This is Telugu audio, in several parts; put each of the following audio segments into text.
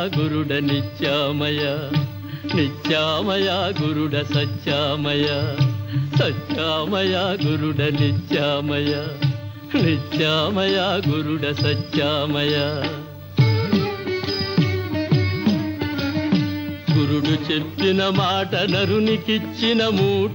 గురుడ నిత్యామయ నిత్యామయ గురుడ సత్యామయ సత్యామయ గురుడ నిత్యామయ నిత్యామయ గురుడ సత్యామయ గురుడు చెప్పిన మాట నరునికిచ్చిన మూట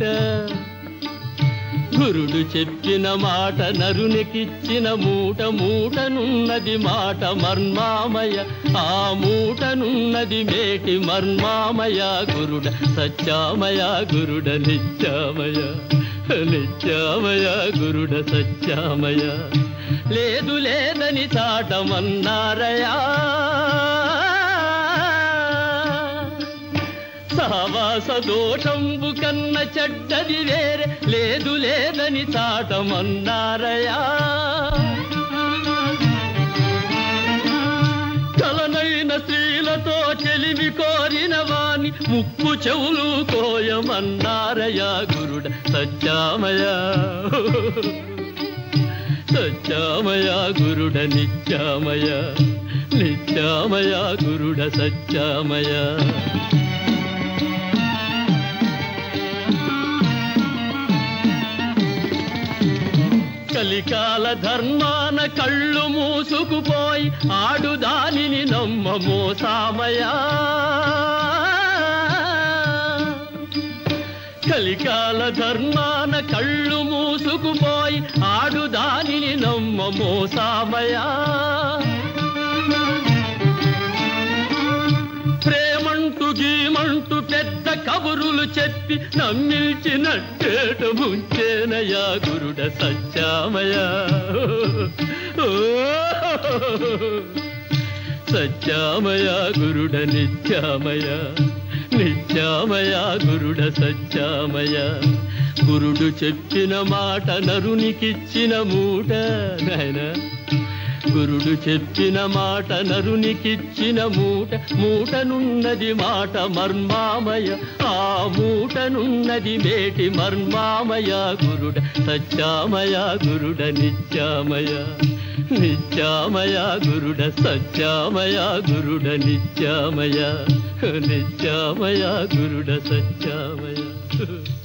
గురుడు చెప్పిన మాట నరునికిచ్చిన మూట మూటనున్నది మాట మర్మామయ ఆ మూటనున్నది మేటి మర్మామయ గురుడ సత్యామయ గురుడ నిత్యామయ నిత్యామయ గురుడ సత్యామయ లేదు లేదని చాటమన్నారయా సహవాస దోషంబు కన్న చెడ్డది వేరే లేదు లేదని చాటమన్నారయా కలనైన స్త్రీలతో చెలిమి కోరిన వాణి ముక్కు చెవులు కోయమన్నారయా గురుడ సత్యామయ సత్యామయ గురుడ నిత్యామయ నిత్యామయ గురుడ సత్యామయ కలికాల ధర్మాన కళ్ళు మూసుకుపోయి ఆడు దానిని నమ్మమో సామయా కలికాల ధర్మాన కళ్ళు మూసుకుపోయి ఆడు దానిని నమ్మమో సామయా ప్రేమంటూ గీమంటూ పెద్ద కబురులు చెప్పి నమ్మిల్చినట్టేట ముంచేనయా గురుడ సత్యామయ ఓ, సత్యామయ గురుడ నిత్యామయ నిత్యామయ గురుడ సత్యామయ గురుడు చెప్పిన మాట నరునికిచ్చిన మూట నాయనా గురుడు చెప్పిన మాట నరునికిచ్చిన మూట మూటనున్నది మాట మర్మామయ ఆ మూటనున్నది మేటి మర్మామయ గురుడ సత్యామయ గురుడ నిత్యామయ నిత్యామయ గురుడ సత్యామయ గురుడ నిత్యామయ నిత్యామయ గురుడ సత్యామయ